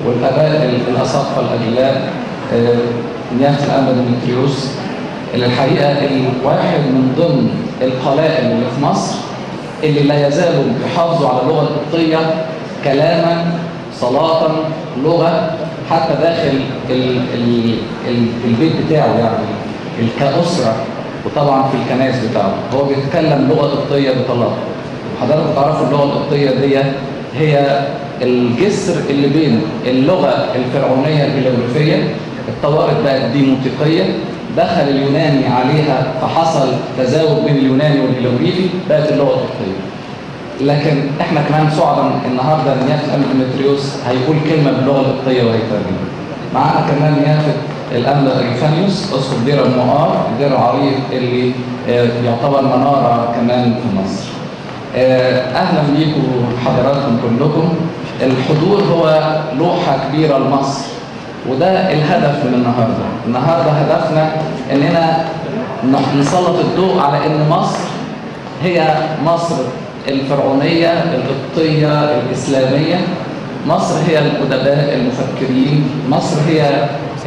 والآباء الأساقفة الأجلاء نيافة الأنبا ديمتريوس اللي الحقيقة الواحد من ضمن القلائل اللي في مصر اللي لا يزالوا يحافظوا على اللغة القبطية كلاما صلاة لغة حتى داخل ال ال ال البيت بتاعه يعني كأسرة وطبعا في الكنائس بتاعه هو بيتكلم لغة قبطية بطلاقة حضراتكم تعرفوا اللغة القبطية دي هي الجسر اللي بين اللغة الفرعونية الهيروغليفية اتطورت بقت ديموتيقية دخل اليوناني عليها فحصل تزاوج بين اليوناني والهيروغليفي بقت اللغة القبطية لكن احنا كمان سعدا النهارده نيافه الامن ديمتريوس هيقول كلمه باللغه القبطيه وهيترجمها. معانا كمان نيافه الامن اريفانيوس اسقف دير المؤار دير العريق اللي يعتبر مناره كمان في مصر. اهلا بيكم حضراتكم كلكم. الحضور هو لوحه كبيره لمصر وده الهدف من النهارده. النهارده هدفنا اننا نسلط الضوء على ان مصر هي مصر الفرعونية القبطية الإسلامية مصر هي الأدباء المفكرين مصر هي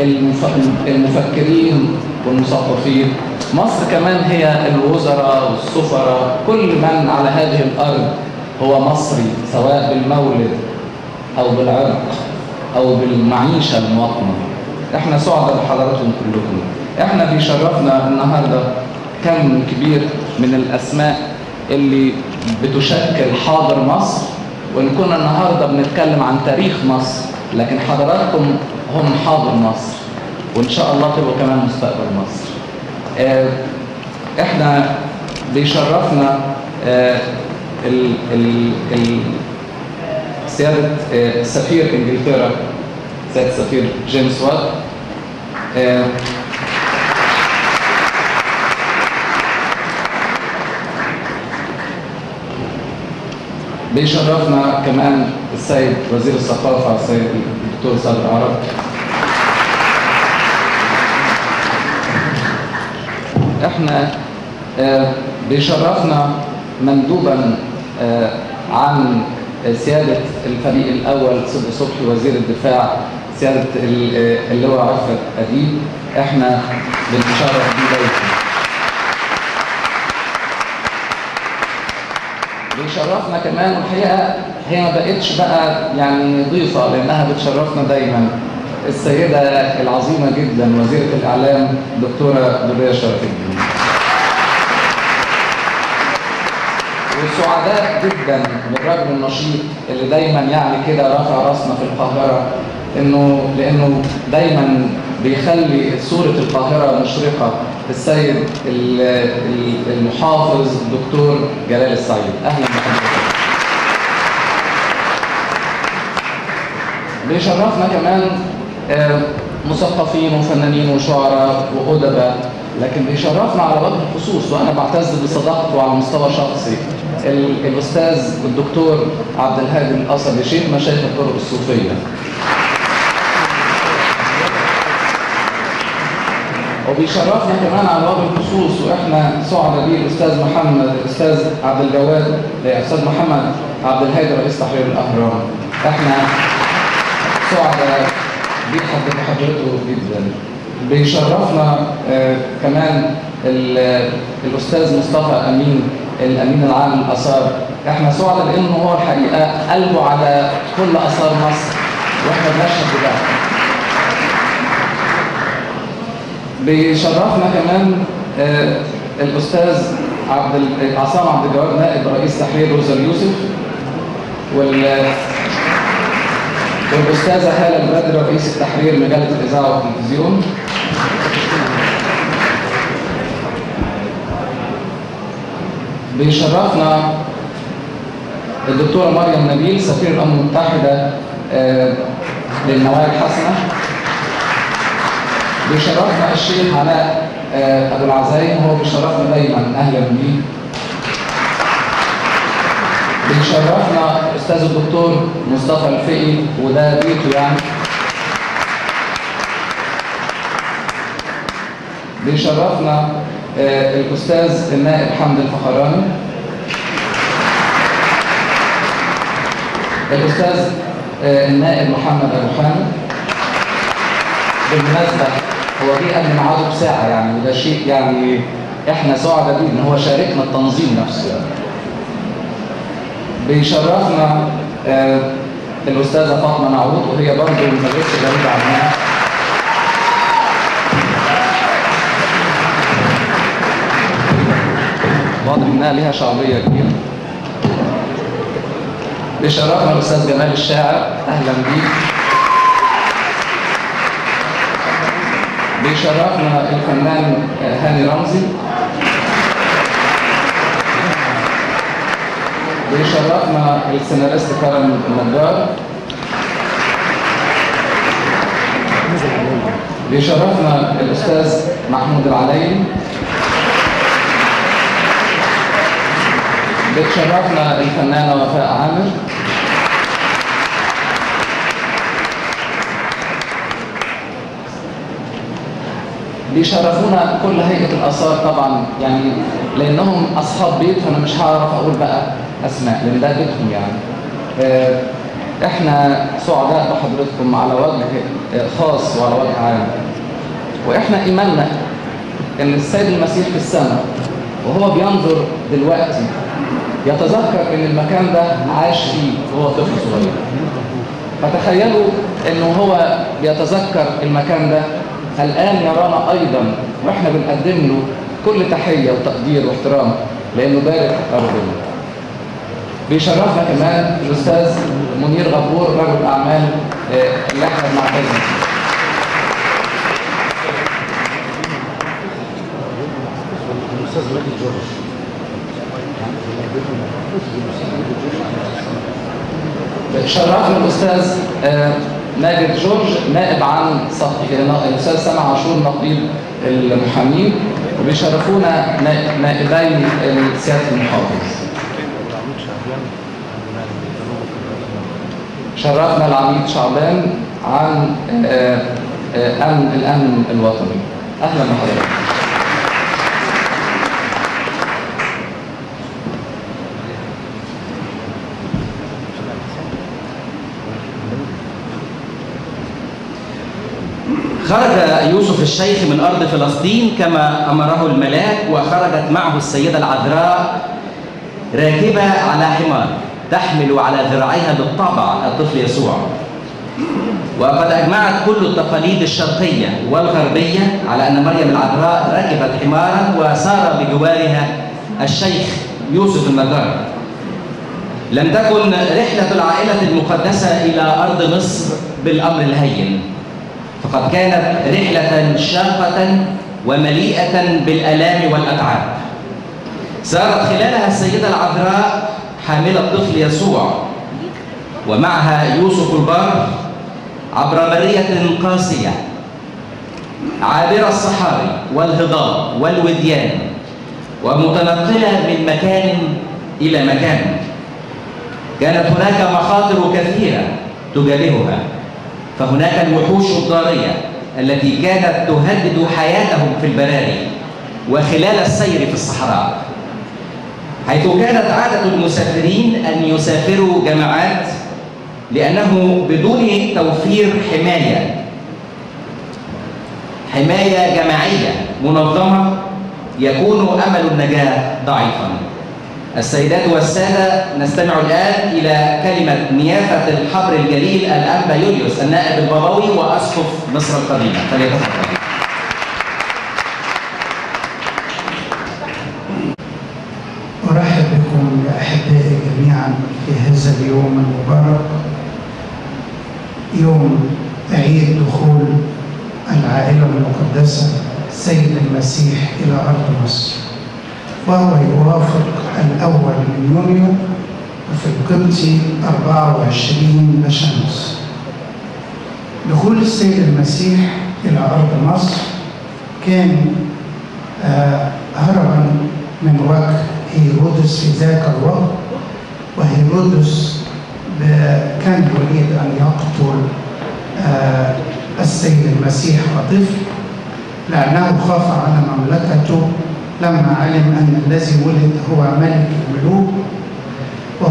المفكرين والمثقفين مصر كمان هي الوزراء والسفراء كل من على هذه الأرض هو مصري سواء بالمولد أو بالعرق أو بالمعيشة المواطنة احنا سعداء بحضراتكم كلكم احنا بيشرفنا النهاردة كم كبير من الأسماء اللي بتشكل حاضر مصر وإن كنا النهاردة بنتكلم عن تاريخ مصر لكن حضراتكم هم حاضر مصر وإن شاء الله تبقوا كمان مستقبل مصر اه إحنا بيشرفنا اه ال ال ال سيادة اه سفير إنجلترا سيادة سفير جيمس وات بيشرفنا كمان السيد وزير الثقافة السيد الدكتور صادق عرب احنا اه بيشرفنا مندوبا اه عن سيادة الفريق الأول صدق صبحي وزير الدفاع سيادة اللواء عفت أديب احنا بنتشرف بيه دايما بيشرفنا كمان والحقيقه هي ما بقتش بقى يعني ضيفه لانها بتشرفنا دايما السيده العظيمه جدا وزيره الاعلام دكتوره دوريه شرف الدين. وسعداء جدا بالرجل النشيط اللي دايما يعني كده رافع راسنا في القاهره انه لانه دايما بيخلي صوره القاهره مشرقه السيد المحافظ الدكتور جلال السعيد اهلا بحضرتك بيشرفنا كمان مثقفين وفنانين وشعراء وادباء لكن بيشرفنا على وجه الخصوص وانا بعتز بصداقته على مستوى شخصي الاستاذ الدكتور عبد الهادي الاسدي شيخ مشايخ الطرق الصوفيه وبيشرفنا كمان على وجه الخصوص واحنا سعداء بيه الاستاذ محمد الاستاذ عبد الجواد الاستاذ محمد عبد الهادي رئيس تحرير الاهرام احنا سعداء بيه حضرته جدا بيشرفنا آه كمان الاستاذ مصطفى امين الامين العام للاثار احنا سعداء لانه هو الحقيقه قلبه على كل اثار مصر واحنا بنشهد بده بيشرفنا كمان آه الاستاذ عبد عصام عبد الجواد نائب رئيس تحرير روزا يوسف وال والاستاذه هاله البدر رئيس التحرير مجله الاذاعه والتلفزيون بيشرفنا الدكتوره مريم نبيل سفير الامم المتحده آه للنوايا الحسنه بيشرفنا الشيخ علاء ابو العزايم هو بيشرفنا دايما اهلا بيه بيشرفنا استاذ الدكتور مصطفى الفقي وده بيته يعني بيشرفنا الاستاذ النائب حمد الفخراني الاستاذ آه، النائب محمد أبو حامد بالمناسبة هو جه قبل ميعاده بساعة يعني وده شيء يعني احنا سعداء بيه ان هو شاركنا التنظيم نفسه يعني. بيشرفنا آه، الأستاذة فاطمة نعود وهي برضه مدرسة بعيدة عنها واضح انها ليها شعبية كبيرة بيشرفنا الأستاذ جمال الشاعر أهلا بيك بيشرفنا الفنان هاني رمزي بيشرفنا السيناريست كرم النجار بيشرفنا الأستاذ محمود العليلي بتشرفنا الفنانة وفاء عامر بيشرفونا كل هيئة الآثار طبعا يعني لأنهم أصحاب بيت فأنا مش هعرف أقول بقى أسماء لأن ده بيتهم يعني آه، إحنا سعداء بحضرتكم على وجه آه، خاص وعلى وجه عام وإحنا إيماننا إن السيد المسيح في السماء وهو بينظر دلوقتي يتذكر إن المكان ده عاش فيه وهو طفل صغير فتخيلوا إنه هو بيتذكر المكان ده الآن يرانا أيضا وإحنا بنقدم له كل تحية وتقدير واحترام لأنه بارك أرضنا بيشرفنا كمان الأستاذ منير غفور رجل أعمال آه، اللي احنا بنعتز بيه. الاستاذ ماجد جورج شرفنا الأستاذ آه، ماجد جورج نائب عن صف- الأستاذ سامع عاشور نقيب المحامين وبيشرفونا نا- نائبي سيادة المحافظ شرفنا العميد شعبان عن آه، آه، أمن الأمن الوطني أهلا بحضرتك خرج يوسف الشيخ من أرض فلسطين كما أمره الملاك وخرجت معه السيدة العذراء راكبة على حمار تحمل على ذراعيها بالطبع الطفل يسوع وقد أجمعت كل التقاليد الشرقية والغربية على أن مريم العذراء ركبت حمارا وسار بجوارها الشيخ يوسف النجار لم تكن رحلة العائلة المقدسة إلى أرض مصر بالأمر الهين فقد كانت رحلة شاقة ومليئة بالآلام والأتعاب سارت خلالها السيدة العذراء حاملة الطفل يسوع ومعها يوسف البار عبر مرية قاسية عابرة الصحاري والهضاب والوديان ومتنقلة من مكان إلى مكان كانت هناك مخاطر كثيرة تجابهها فهناك الوحوش الضارية التي كانت تهدد حياتهم في البراري وخلال السير في الصحراء حيث كانت عادة المسافرين أن يسافروا جماعات لأنه بدون توفير حماية حماية جماعية منظمة يكون أمل النجاة ضعيفا السيدات والسادة نستمع الآن إلى كلمة نيافة الحبر الجليل الأنبا يوليوس النائب البابوي وأسقف مصر القديمة فليتفضل أرحب بكم يا أحبائي جميعا في هذا اليوم المبارك يوم عيد دخول العائلة المقدسة سيد المسيح إلى أرض مصر وهو يوافق الأول من يونيو وفي القبطي 24 بشمس دخول السيد المسيح إلى أرض مصر كان آه، هربا من وجه هيرودس في ذاك الوقت وهيرودس ب- كان يريد أن يقتل آه، السيد المسيح كطفل لأنه خاف على مملكته لما علم أن الذي ولد هو ملك الملوك وهروب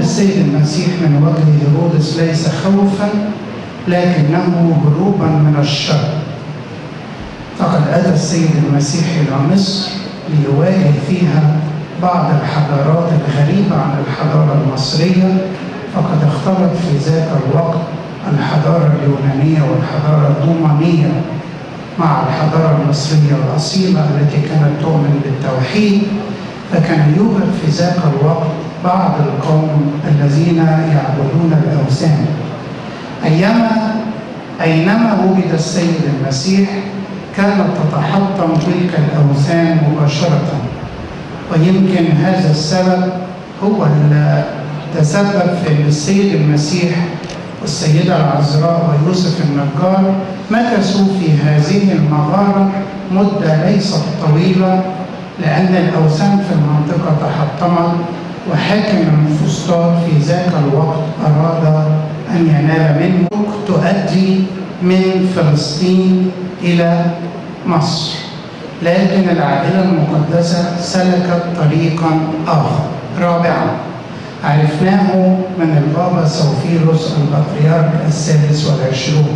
السيد المسيح من وجه هيرودس ليس خوفا لكنه هروبا من الشر فقد أتى السيد المسيح إلى مصر ليواجه فيها بعض الحضارات الغريبة عن الحضارة المصرية فقد اختلط في ذاك الوقت الحضارة اليونانية والحضارة الرومانية مع الحضارة المصرية الأصيلة التي كانت تؤمن بالتوحيد فكان يوجد في ذاك الوقت بعض القوم الذين يعبدون الأوثان أيما أينما وجد السيد المسيح كانت تتحطم تلك الأوثان مباشرة ويمكن هذا السبب هو اللي تسبب في أن السيد المسيح والسيدة العذراء ويوسف النجار مكثوا في هذه المغارة مدة ليست طويلة لأن الأوثان في المنطقة تحطمت وحاكم الفسطاط في ذاك الوقت أراد أن ينال منه تؤدي من فلسطين إلى مصر لكن العائلة المقدسة سلكت طريقا آخر رابعا عرفناه من البابا سوفيروس البطريرك السادس والعشرون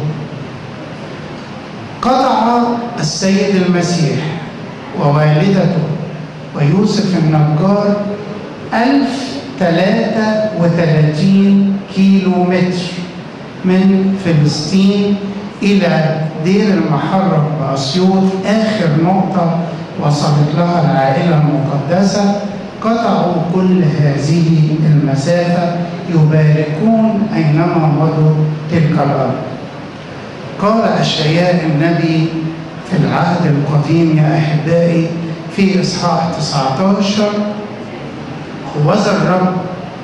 قطع السيد المسيح ووالدته ويوسف النجار ألف ثلاثة وثلاثين كيلو متر من فلسطين إلى دير المحرم بأسيوط آخر نقطة وصلت لها العائلة المقدسة قطعوا كل هذه المسافة يباركون أينما مضوا تلك الأرض قال أشعياء النبي في العهد القديم يا أحبائي في إصحاح 19 وذا الرب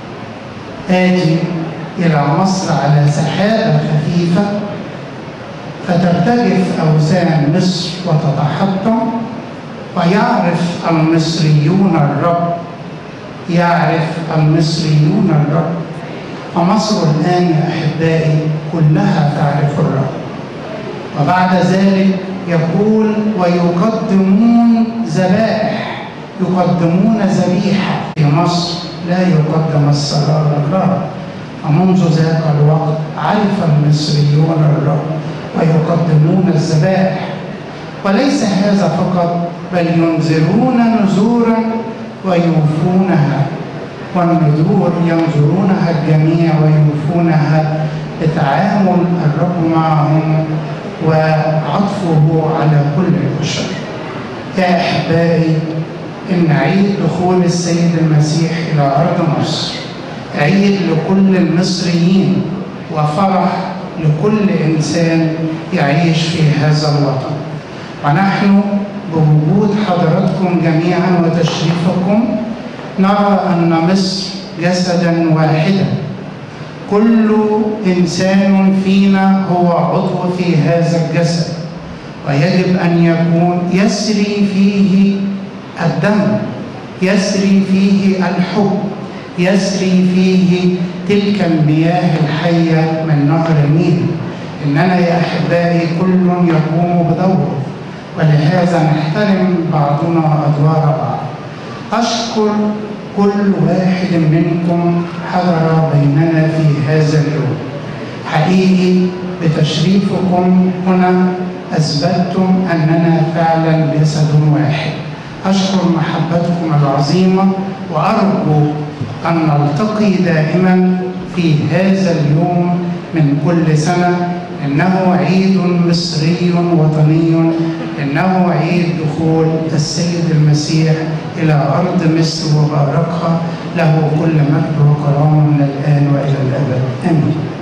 آتي إلى مصر على سحابة خفيفة فترتجف أوثان مصر وتتحطم ويعرف المصريون الرب يعرف المصريون الرب فمصر الآن يا أحبائي كلها تعرف الرب وبعد ذلك يقول ويقدمون ذبائح يقدمون ذبيحة في مصر لا يقدم الصلاة لله ومنذ ذاك الوقت عرف المصريون الرب ويقدمون الذبائح وليس هذا فقط بل ينذرون نذورا ويوفونها والنذور ينظرونها الجميع ويوفونها بتعامل الرب معهم وعطفه على كل البشر يا احبائي ان عيد دخول السيد المسيح الى ارض مصر عيد لكل المصريين وفرح لكل انسان يعيش في هذا الوطن ونحن بوجود حضراتكم جميعا وتشريفكم نرى ان مصر جسدا واحدا كل انسان فينا هو عضو في هذا الجسد ويجب ان يكون يسري فيه الدم يسري فيه الحب يسري فيه تلك المياه الحيه من نهر النيل اننا يا احبائي كل يقوم بدوره ولهذا نحترم بعضنا ادوار بعض اشكر كل واحد منكم حضر بيننا في هذا اليوم حقيقي بتشريفكم هنا اثبتتم اننا فعلا جسد واحد اشكر محبتكم العظيمه وارجو ان نلتقي دائما في هذا اليوم من كل سنه انه عيد مصري وطني انه عيد دخول السيد المسيح الى ارض مصر وباركها له كل مجد وكرامه من الان والى الابد امين